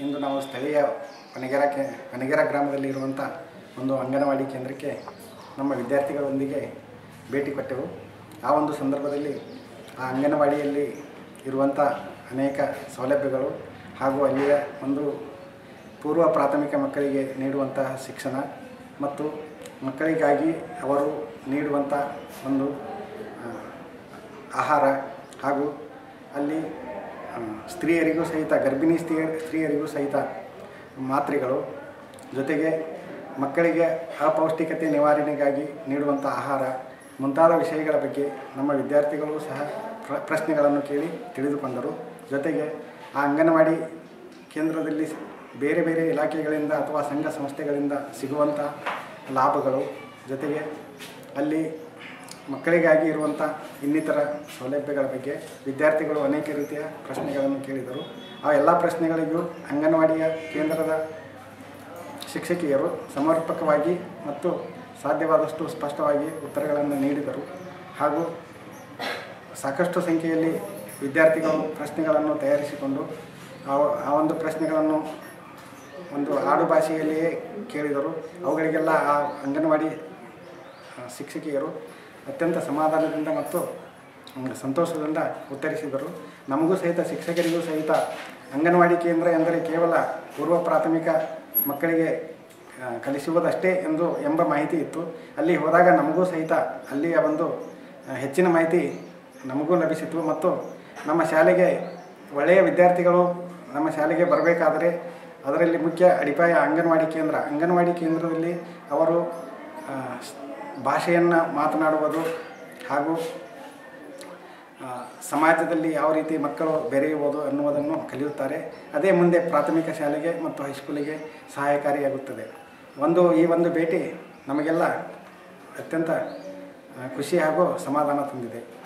ಇಂದು ನಾವು ಸ್ಥಳೀಯ ವನಗೆರ ಕೆ ವನಗೆರ ಗ್ರಾಮದಲ್ಲಿ ಇರುವಂಥ ಒಂದು ಅಂಗನವಾಡಿ ಕೇಂದ್ರಕ್ಕೆ ನಮ್ಮ ವಿದ್ಯಾರ್ಥಿಗಳೊಂದಿಗೆ ಭೇಟಿ ಕೊಟ್ಟೆವು ಆ ಒಂದು ಸಂದರ್ಭದಲ್ಲಿ ಆ ಅಂಗನವಾಡಿಯಲ್ಲಿ ಇರುವಂಥ ಅನೇಕ ಸೌಲಭ್ಯಗಳು ಹಾಗೂ ಅಲ್ಲಿಯ ಒಂದು ಪೂರ್ವ ಪ್ರಾಥಮಿಕ ಮಕ್ಕಳಿಗೆ ನೀಡುವಂತಹ ಶಿಕ್ಷಣ ಮತ್ತು ಮಕ್ಕಳಿಗಾಗಿ ಅವರು ನೀಡುವಂಥ ಒಂದು ಆ, ಆಹಾರ ಹಾಗೂ ಅಲ್ಲಿ ಆ, ಸ್ತ್ರೀಯರಿಗೂ ಸಹಿತ ಗರ್ಭಿಣಿ ಸ್ತ್ರೀ ಸ್ತ್ರೀಯರಿಗೂ ಸಹಿತ ಮಾತ್ರೆಗಳು ಜೊತೆಗೆ ಮಕ್ಕಳಿಗೆ ಅಪೌಷ್ಟಿಕತೆ ನಿವಾರಣೆಗಾಗಿ ನೀಡುವಂಥ ಆಹಾರ ಮುಂತಾದ ವಿಷಯಗಳ ಬಗ್ಗೆ ನಮ್ಮ ವಿದ್ಯಾರ್ಥಿಗಳು ಸಹ ಪ್ರ ಪ್ರಶ್ನೆಗಳನ್ನು ಕೇಳಿ ತಿಳಿದುಕೊಂಡರು ಜೊತೆಗೆ ಆ ಅಂಗನವಾಡಿ ಕೇಂದ್ರದಲ್ಲಿ ಸ- ಬೇರೆ ಬೇರೆ ಇಲಾಖೆಗಳಿಂದ ಅಥವಾ ಸಂಘ ಸಂಸ್ಥೆಗಳಿಂದ ಸಿಗುವಂಥ ಲಾಭಗಳು ಜೊತೆಗೆ ಅಲ್ಲಿ ಮಕ್ಕಳಿಗಾಗಿ ಇರುವಂಥ ಇನ್ನಿತರ ಸೌಲಭ್ಯಗಳ ಬಗ್ಗೆ ವಿದ್ಯಾರ್ಥಿಗಳು ಅನೇಕ ರೀತಿಯ ಪ್ರಶ್ನೆಗಳನ್ನು ಕೇಳಿದರು ಆ ಎಲ್ಲ ಪ್ರಶ್ನೆಗಳಿಗೂ ಅಂಗನವಾಡಿಯ ಕೇಂದ್ರದ ಶಿಕ್ಷಕಿಯರು ಸಮರ್ಪಕವಾಗಿ ಮತ್ತು ಸಾಧ್ಯವಾದಷ್ಟು ಸ್ಪಷ್ಟವಾಗಿ ಉತ್ತರಗಳನ್ನು ನೀಡಿದರು ಹಾಗೂ ಸಾಕಷ್ಟು ಸಂಖ್ಯೆಯಲ್ಲಿ ವಿದ್ಯಾರ್ಥಿಗಳು ಪ್ರಶ್ನೆಗಳನ್ನು ತಯಾರಿಸಿಕೊಂಡು ಆ ಆ ಒಂದು ಪ್ರಶ್ನೆಗಳನ್ನು ಒಂದು ಆಡು ಭಾಷೆಯಲ್ಲಿಯೇ ಕೇಳಿದರು ಅವುಗಳಿಗೆಲ್ಲ ಆ ಅಂಗನವಾಡಿ ಆ, ಶಿಕ್ಷಕಿಯರು ಅತ್ಯಂತ ಸಮಾಧಾನದಿಂದ ಮತ್ತು ಹ್ಮ್, ಸಂತೋಷದಿಂದ ಉತ್ತರಿಸಿದರು ನಮಗೂ ಸಹಿತ ಶಿಕ್ಷಕರಿಗೂ ಸಹಿತ ಅಂಗನವಾಡಿ ಕೇಂದ್ರ ಎಂದರೆ ಕೇವಲ ಪೂರ್ವ ಪ್ರಾಥಮಿಕ ಮಕ್ಕಳಿಗೆ ಆ, ಕಲಿಸುವುದಷ್ಟೇ ಎಂದು ಎಂಬ ಮಾಹಿತಿ ಇತ್ತು ಅಲ್ಲಿ ಹೋದಾಗ ನಮಗೂ ಸಹಿತ ಅಲ್ಲಿಯ ಒಂದು ಆ, ಹೆಚ್ಚಿನ ಮಾಹಿತಿ ನಮಗೂ ಲಭಿಸಿತು ಮತ್ತು ನಮ್ಮ ಶಾಲೆಗೆ ಒಳ್ಳೆಯ ವಿದ್ಯಾರ್ಥಿಗಳು ನಮ್ಮ ಶಾಲೆಗೆ ಬರಬೇಕಾದರೆ ಅದರಲ್ಲಿ ಮುಖ್ಯ ಅಡಿಪಾಯ ಅಂಗನವಾಡಿ ಕೇಂದ್ರ ಅಂಗನವಾಡಿ ಕೇಂದ್ರದಲ್ಲಿ ಅವರು ಆ, ಸ್- ಭಾಷೆಯನ್ನು ಮಾತನಾಡುವುದು ಹಾಗೂ ಆ, ಸಮಾಜದಲ್ಲಿ ಯಾವ ರೀತಿ ಮಕ್ಕಳು ಬೆರೆಯುವುದು ಅನ್ನುವುದನ್ನು ಕಲಿಯುತ್ತಾರೆ ಅದೇ ಮುಂದೆ ಪ್ರಾಥಮಿಕ ಶಾಲೆಗೆ ಮತ್ತು ಹೈಸ್ಕೂಲಿಗೆ ಸಹಾಯಕಾರಿಯಾಗುತ್ತದೆ ಒಂದು ಈ ಒಂದು ಭೇಟಿ ನಮಗೆಲ್ಲ ಅತ್ಯಂತ ಆ, ಖುಷಿ ಹಾಗೂ ಸಮಾಧಾನ ತಂದಿದೆ